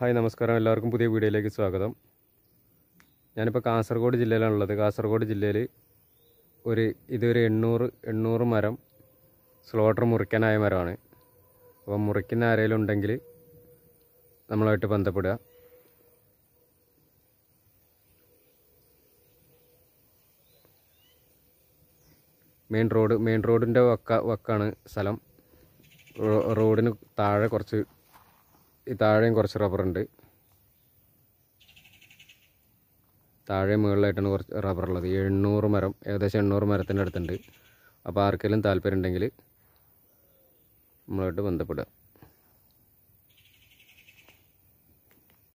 hi നമസ്കാരം എല്ലാവർക്കും പുതിയ വീഡിയോയിലേക്ക് സ്വാഗതം ഞാനിപ്പോൾ കാസർഗോഡ് ജില്ലയിലാണുള്ളത് കാസർഗോഡ് ജില്ലയിൽ ഒരു ഇതൊരു എണ്ണൂറ് എണ്ണൂറ് മരം സ്ലോട്ടർ മുറിക്കാനായ മരമാണ് അപ്പോൾ മുറിക്കുന്ന ആരെങ്കിലും ഉണ്ടെങ്കിൽ നമ്മളുമായിട്ട് ബന്ധപ്പെടുക മെയിൻ റോഡ് മെയിൻ റോഡിൻ്റെ വക്ക വക്കാണ് സ്ഥലം റോ- റോഡിന് താഴെ കുറച്ച് ഈ താഴെയും കുറച്ച് റബ്ബറുണ്ട് താഴെ മുകളിലായിട്ടാണ് കുറച്ച് റബ്ബർ ഉള്ളത് എണ്ണൂറ് മരം ഏകദേശം എണ്ണൂറ് മരത്തിൻ്റെ അടുത്തുണ്ട് അപ്പോൾ ആർക്കെങ്കിലും താല്പര്യം ഉണ്ടെങ്കിൽ നമ്മളായിട്ട് ബന്ധപ്പെടുക